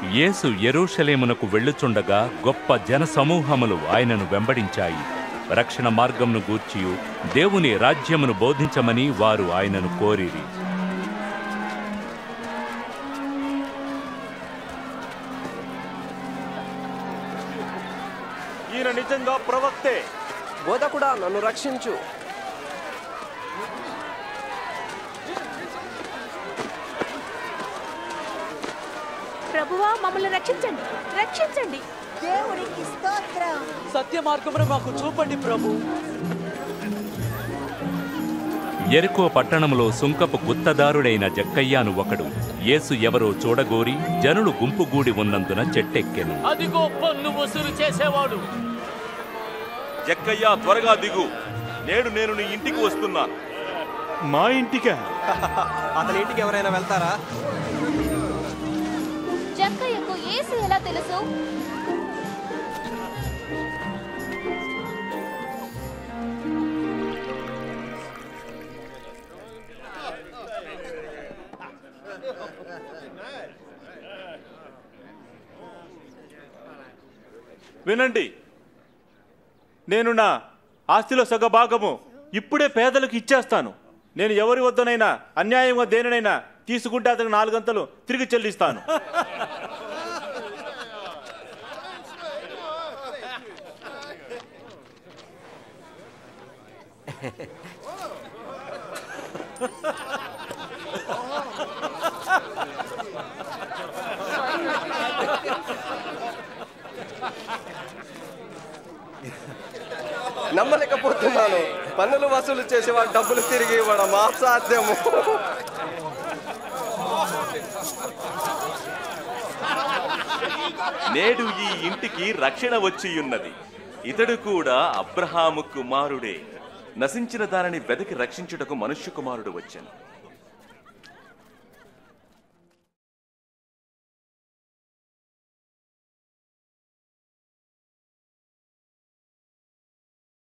యేసు యెరూషలేమునకు వెళ్ళుచుండగా గొప్ప జనసమూహములు ఆయనను వెంబడించాయి రక్షణ మార్గమును గూర్చియు దేవుని రాజ్యమును బోధించమని వారు ఆయనను కోరిరి ఈయన నిజంగా ప్రవక్తే బోధకుడా నన్ను రక్షించు ప్రభువా మమ్మల్ని రక్షించండి రక్షించండి దేవునికి స్తోత్రం సత్య మార్గమును మాకు చూపండి ప్రభు ఎరుకో పట్టణములో సుంకపు గుత్తదారుడైన జక్కయ్యాను ఒకడు యేసు ఎవరో చూడగోరి జనులు గుంపుగూడి ఉన్నందున చెట్టెక్కెను అదిగో పన్ను వసూలు చేసేవాడు జక్కయ్య త్వరగా దిగు నేడు నేను నీ ఇంటికి వస్తున్నాను మా ఇంటికా అతని ఇంటికి ఎవరైనా వెళ్తారా జక్కయ్యకు యేసు ఎలా తెలుసు వినండి నేను నా ఆస్తిలో సగభాగము ఇప్పుడే పేదలకు ఇచ్చేస్తాను నేను ఎవరి వద్దనైనా అన్యాయంగా దేనినైనా తీసుకుంటే అతనికి నాలుగంతలు తిరిగి చెల్లిస్తాను నమ్మలేకపోతున్నాను పన్నులు వసూలు చేసేవాడు డబ్బులు తిరిగి ఇవ్వడం అసాధ్యము నేడు ఈ ఇంటికి రక్షణ వచ్చి ఉన్నది ఇతడు కూడా అబ్రహాము కుమారుడే నశించిన దానిని వెదకి రక్షించుటకు మనుష్య కుమారుడు వచ్చాను